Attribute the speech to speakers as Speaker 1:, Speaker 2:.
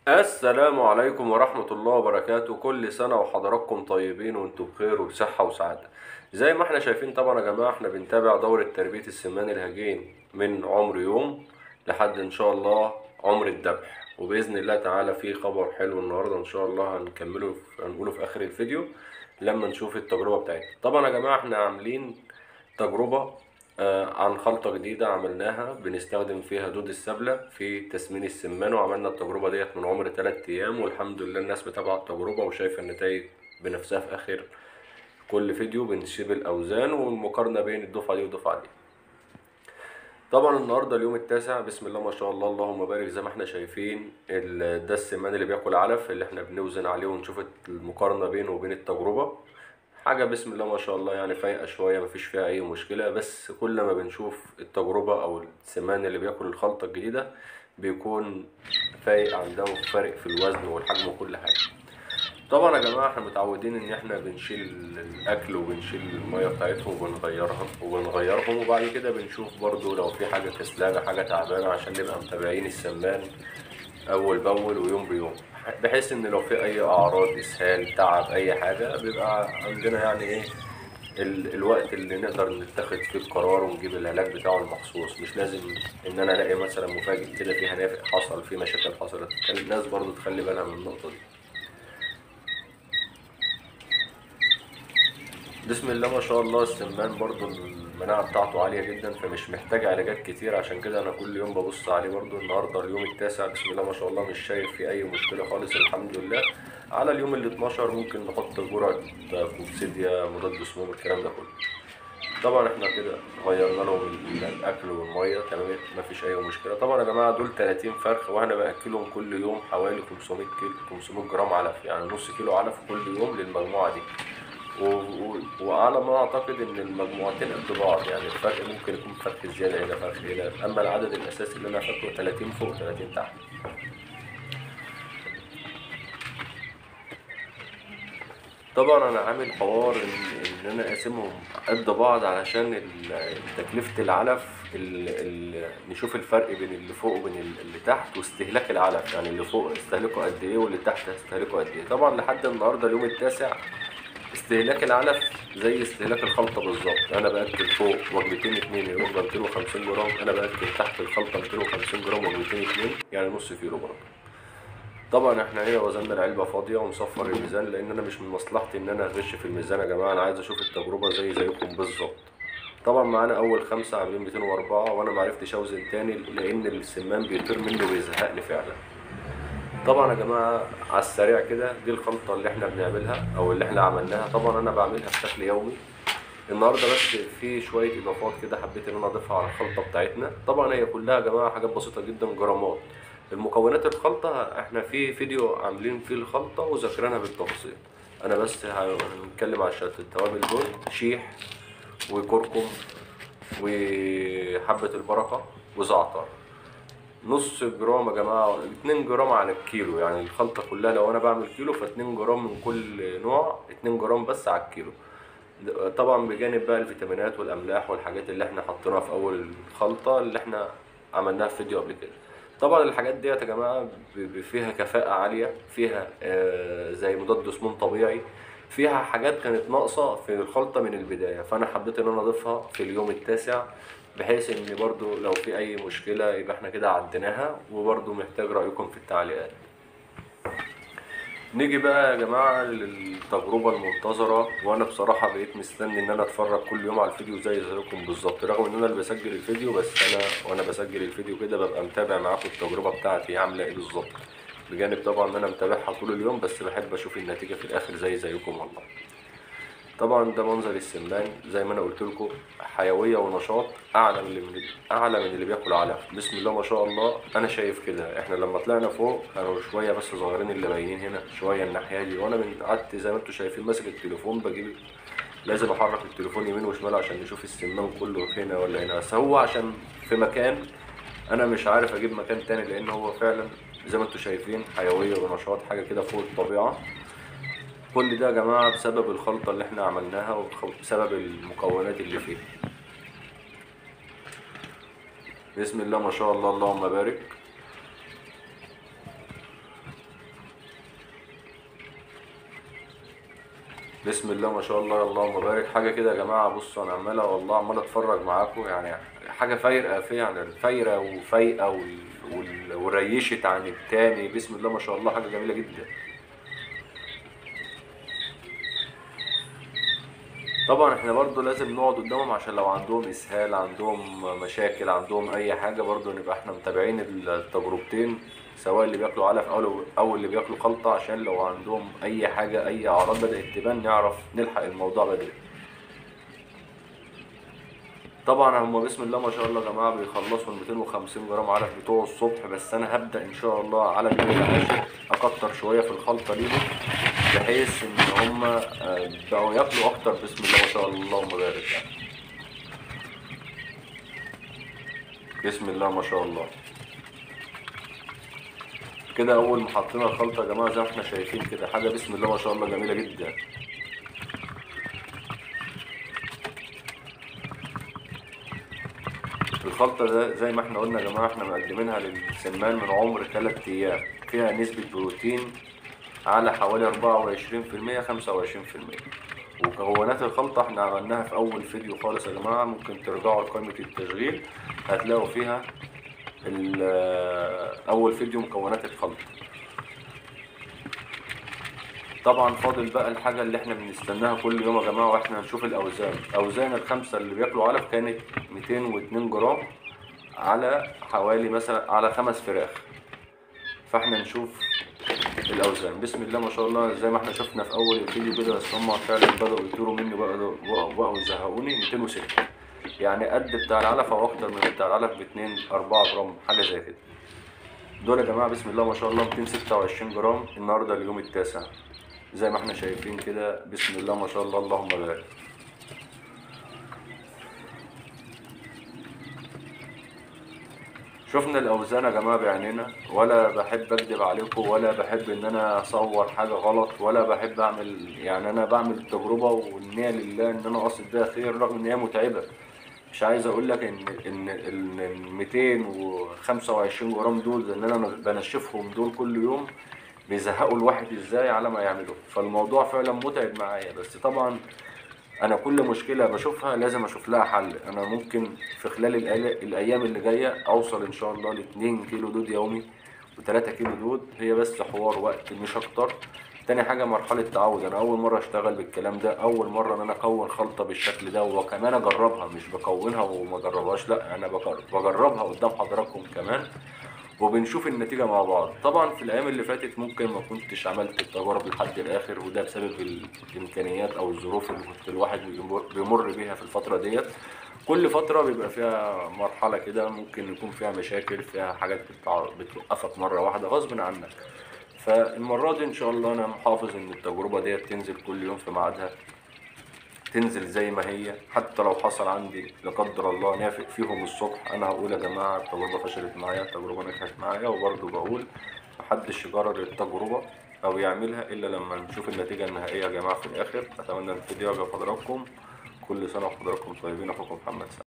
Speaker 1: السلام عليكم ورحمة الله وبركاته كل سنة وحضراتكم طيبين وانتم بخير وبصحة وسعادة زي ما احنا شايفين طبعا يا جماعة احنا بنتابع دورة تربية السمان الهجين من عمر يوم لحد ان شاء الله عمر الذبح وبإذن الله تعالى في خبر حلو النهاردة ان شاء الله هنكمله في هنقوله في آخر الفيديو لما نشوف التجربة بتاعتنا طبعا يا جماعة احنا عاملين تجربة آه، عن خلطة جديدة عملناها بنستخدم فيها دود السبلة في تسمين السمان وعملنا التجربة ديت من عمر 3 أيام والحمد لله الناس متابعة التجربة وشايفة النتائج بنفسها في آخر كل فيديو بنشيب الأوزان والمقارنة بين الدفعة دي والدفعة دي طبعا النهارده اليوم التاسع بسم الله ما شاء الله اللهم بارك زي ما احنا شايفين ال- ده السمان اللي بياكل علف اللي احنا بنوزن عليه ونشوف المقارنة بينه وبين التجربة حاجة بسم الله ما شاء الله يعني فايقة شوية مفيش فيها أي مشكلة بس كل ما بنشوف التجربة أو السمان اللي بياكل الخلطة الجديدة بيكون فايق عندها فرق في الوزن والحجم وكل حاجة طبعا يا جماعة احنا متعودين ان احنا بنشيل الاكل وبنشيل المية بتاعتهم وبنغيرها وبنغيرهم وبعد كده بنشوف برضو لو في حاجة كسلانة حاجة تعبانة عشان نبقى متابعين السمان اول باول ويوم بيوم بحيث ان لو في اي اعراض اسهال تعب اي حاجة بيبقى عندنا يعني ايه ال- الوقت اللي نقدر نتخذ فيه القرار ونجيب العلاج بتاعه المخصوص مش لازم ان انا الاقي مثلا مفاجئ كده في هنافق حصل في مشاكل حصلت كان الناس برضو تخلي بالها من النقطة دي بسم الله ما شاء الله السمان برضو المناعة بتاعته عالية جدا فمش محتاج علاجات كتير عشان كده أنا كل يوم ببص عليه برضو النهاردة اليوم التاسع بسم الله ما شاء الله مش شايف فيه أي مشكلة خالص الحمد لله على اليوم ال 12 ممكن نحط جرعة كوكسيديا مضاد سموم الكلام ده كله طبعا احنا كده غيرنا لهم ال- الاكل والميه تمام مفيش اي مشكله طبعا يا جماعه دول 30 فرخ وانا باكلهم كل يوم حوالي 500 كيلو 500 جرام علف يعني نص كيلو علف كل يوم للمجموعه دي و... و... وعلى ما اعتقد ان المجموعتين قد بعض يعني الفرق ممكن يكون فرق زياده هنا فرق هنا اما العدد الاساسي اللي انا فاكره 30 فوق 30 تحت طبعا انا عامل حوار ان, إن انا اقسمهم قد بعض علشان ال- تكلفة العلف ال... ال... نشوف الفرق بين اللي فوق وبين ال- اللي تحت واستهلاك العلف يعني اللي فوق استهلكه قد ايه واللي تحت استهلكه قد ايه طبعا لحد النهارده اليوم التاسع استهلاك العلف زي استهلاك الخلطة بالظبط انا باكل فوق وجبتين اتنين يبقى 250 جرام انا باكل تحت الخلطة 250 جرام وجبتين اتنين يعني نص كيلو برضه طبعا احنا هنا وزننا العلبة فاضية ونصفر الميزان لان انا مش من مصلحتي ان انا اغش في الميزان يا جماعة انا عايز اشوف التجربة زي زيكم بالظبط طبعا معانا اول خمسة عاملين 204 وانا معرفتش اوزن تاني لان السمان بيطير منه ويزهقني فعلا طبعا يا جماعة على السريع كده دي الخلطة اللي احنا بنعملها او اللي احنا عملناها طبعا انا بعملها بشكل يومي النهارده بس في شوية اضافات كده حبيت ان انا اضيفها على الخلطة بتاعتنا طبعا هي كلها يا جماعة حاجات بسيطة جدا جرامات المكونات الخلطة احنا في فيديو عاملين فيه الخلطة وذاكرينها بالتفصيل انا بس هنتكلم على شوية التوابل دول شيح وكركم وحبة البركة وزعتر نص جرام يا جماعة اتنين جرام على الكيلو يعني الخلطة كلها لو أنا بعمل كيلو فاتنين جرام من كل نوع اتنين جرام بس على الكيلو ده- طبعا بجانب بقى الفيتامينات والأملاح والحاجات اللي احنا حطيناها في أول الخلطة اللي احنا عملناها في فيديو قبل كده طبعا الحاجات ديت يا جماعة ب- ب- فيها كفاءة عالية فيها آه، زي مضاد سموم طبيعي فيها حاجات كانت ناقصة في الخلطة من البداية فأنا حبيت إن أنا أضيفها في اليوم التاسع بحيث إن برضو لو في أي مشكلة يبقى إحنا كده عديناها وبرضو محتاج رأيكم في التعليقات نيجي بقى يا جماعة للتجربة المنتظرة وأنا بصراحة بقيت مستني إن أنا أتفرج كل يوم على الفيديو زي زيكم بالظبط رغم إن أنا اللي بسجل الفيديو بس أنا وأنا بسجل الفيديو كده ببقى متابع معاكم التجربة بتاعتي عاملة إيه بالظبط بجانب طبعا إن أنا متابعها طول اليوم بس بحب أشوف النتيجة في الآخر زي زيكم والله طبعا ده منظر السمان زي ما انا قلت لكم حيويه ونشاط اعلى من اللي من اعلى من اللي بياكل علف بسم الله ما شاء الله انا شايف كده احنا لما طلعنا فوق كانوا شويه بس صغيرين اللي باينين هنا شويه الناحيه دي وانا من قعدت زي ما انتم شايفين ماسك التليفون بجيب لازم احرك التليفون يمين وشمال عشان نشوف السمان كله هنا ولا هنا بس هو عشان في مكان انا مش عارف اجيب مكان تاني لان هو فعلا زي ما انتم شايفين حيويه ونشاط حاجه كده فوق الطبيعه كل ده يا جماعة بسبب الخلطة اللي احنا عملناها وبسبب المكونات اللي فيها بسم الله ما شاء الله اللهم بارك بسم الله ما شاء الله اللهم بارك حاجه كده يا جماعه بصوا انا عمال والله عمال اتفرج معاكم يعني حاجه فايره في يعني فايره وفايقه وال... وال... وريشت عن التاني بسم الله ما شاء الله حاجه جميله جدا طبعا احنا برضو لازم نقعد قدامهم عشان لو عندهم اسهال عندهم مشاكل عندهم اي حاجه برضو نبقى احنا متابعين التجربتين سواء اللي بياكلوا علف او او اللي بياكلوا خلطه عشان لو عندهم اي حاجه اي اعراض بدات تبان نعرف نلحق الموضوع بدري طبعا هم بسم الله ما شاء الله يا جماعه بيخلصوا ال 250 جرام علف بتوع الصبح بس انا هبدا ان شاء الله على اليوم العاشر اكتر شويه في الخلطه ليهم بحيث ان هم بقوا ياكلوا اكتر بسم الله ما شاء الله اللهم بارك يعني. بسم الله ما شاء الله كده اول ما حطينا الخلطه يا جماعه زي ما احنا شايفين كده حاجه بسم الله ما شاء الله جميله جدا الخلطة ده زي ما احنا قلنا يا جماعة احنا مقدمينها للسمان من عمر 3 أيام فيها نسبة بروتين على حوالي 24% 25% ومكونات الخلطة احنا عملناها في أول فيديو خالص يا جماعة ممكن ترجعوا لقائمة التشغيل هتلاقوا فيها أول فيديو مكونات الخلطة طبعا فاضل بقى الحاجة اللي احنا بنستناها كل يوم يا جماعة واحنا هنشوف الأوزان أوزان الخمسة اللي بياكلوا علف كانت 202 جرام على حوالي مثلا على خمس فراخ فاحنا نشوف الأوزان بسم الله ما شاء الله زي ما احنا شفنا في أول الفيديو كده بس هما فعلا بدأوا يطيروا مني بقى بقوا يزهقوني 206 يعني قد بتاع العلف أو أكتر من بتاع العلف باتنين أربعة جرام حاجة زي كده دول يا جماعة بسم الله ما شاء الله 226 جرام النهاردة اليوم التاسع زي ما احنا شايفين كده بسم الله ما شاء الله اللهم بارك شفنا الاوزان يا جماعه بعينينا ولا بحب اكذب عليكم ولا بحب ان انا اصور حاجه غلط ولا بحب اعمل يعني انا بعمل التجربه والنيه لله ان انا قاصد بيها خير رغم ان هي متعبه مش عايز اقول لك ان ان ال 225 جرام دول ان انا بنشفهم دول كل يوم بيزهقوا الواحد ازاي على ما يعملوا فالموضوع فعلا متعب معايا بس طبعا انا كل مشكله بشوفها لازم اشوف لها حل انا ممكن في خلال الايام اللي جايه اوصل ان شاء الله ل 2 كيلو دود يومي و3 كيلو دود هي بس حوار وقت مش اكتر تاني حاجة مرحلة تعود أنا أول مرة أشتغل بالكلام ده أول مرة إن أنا أكون خلطة بالشكل ده وكمان أجربها مش بكونها وما أجربهاش لأ أنا بجربها قدام حضراتكم كمان وبنشوف النتيجة مع بعض طبعا في الأيام اللي فاتت ممكن ما كنتش عملت التجارب لحد الآخر وده بسبب الإمكانيات أو الظروف اللي كنت الواحد بيمر بيها في الفترة ديت كل فترة بيبقى فيها مرحلة كده ممكن يكون فيها مشاكل فيها حاجات بتوقفك مرة واحدة غصب عنك فالمرة دي إن شاء الله أنا محافظ إن التجربة ديت تنزل كل يوم في ميعادها تنزل زي ما هي حتى لو حصل عندي لا قدر الله نافق فيهم الصبح انا هقول يا جماعه التجربه فشلت معايا التجربه نجحت معايا وبرضه بقول محدش يجرب التجربه او يعملها الا لما نشوف النتيجه النهائيه يا جماعه في الاخر اتمنى الفيديو يعجب حضراتكم كل سنه وحضراتكم طيبين اخوكم محمد سعد